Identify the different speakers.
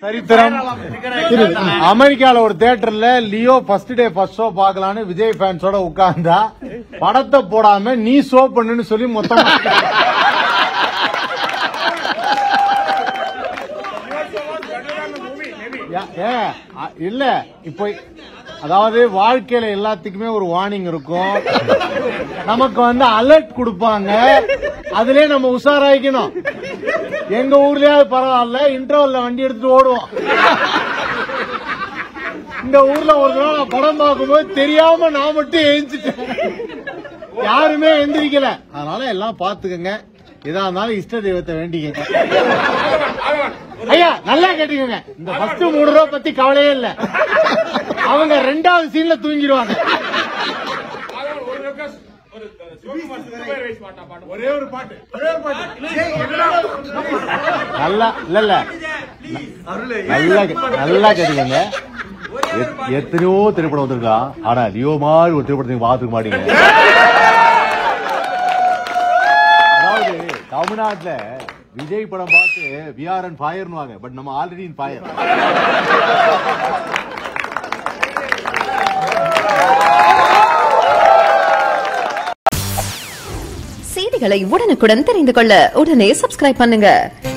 Speaker 1: சரித்திரம் அமெரிக்கால ஒரு தியேட்டர்ல Leo first day first show பார்க்கலான்னு விஜய் ஃபேன்ஸோட உட்கார்ந்தா படத்தை போடாம நீ ஷோ பண்ணுன்னு சொல்லி மொத்தமா யா- ஏன் அ- இல்ல இப்போ அதாவது வாழ்க்கையில எல்லாத்துக்குமே ஒரு வார்னிங் இருக்கும் நமக்கு வந்து அலர்ட் கொடுப்பாங்க அதுலயே நம்ம உஷாராயிக்கணும் எங்க ஊர்லயாவது பரவாயில்ல இன்டர்வல்ல வண்டி எடுத்துட்டு ஓடுவோம் இந்த ஊர்ல ஒரு தடவை நான் படம் பார்க்கும்போது தெரியாம நான் மட்டும் எழுந்துட்டேன் யாருமே எந்திரிக்கல அதனால எல்லாம் பாத்துக்கங்க எதா இருந்தாலும் இஷ்ட தெய்வத்தை வேண்டிக்கங்க ஐயா நல்லா கேட்டுக்கோங்க இந்த ஃபர்ஸ்ட் மூணு ரூபா பத்தி கவலையே இல்ல அவங்க ரெண்டாவது சீன்ல தூங்கிடுவாங்க
Speaker 2: ஒரே ஒரு பாட்டு ஒரே ஒரு பாட்டு
Speaker 1: நல்லா இல்ல இல்ல நல்லா கே- நல்லா கேட்டுக்கோங்க எத்- எத்தனையோ திரைப்படம் வந்திருக்கா ஆனா லியோ மாதிரி ஒரு திரைப்படத்துக்கு பாத்துக்க மாட்டீங்க அதாவது தமிழ்நாட்டுல விஜய் படம் பார்த்து விஆர் அண்ட் ஃபயர்னுவாங்க பட் நம்ம ஆல்ரெடி இன் ஃபயர்
Speaker 3: செய்திகளை உடனுக்குடன் தெரிந்து கொள்ள உடனே சப்ஸ்கிரைப் பண்ணுங்க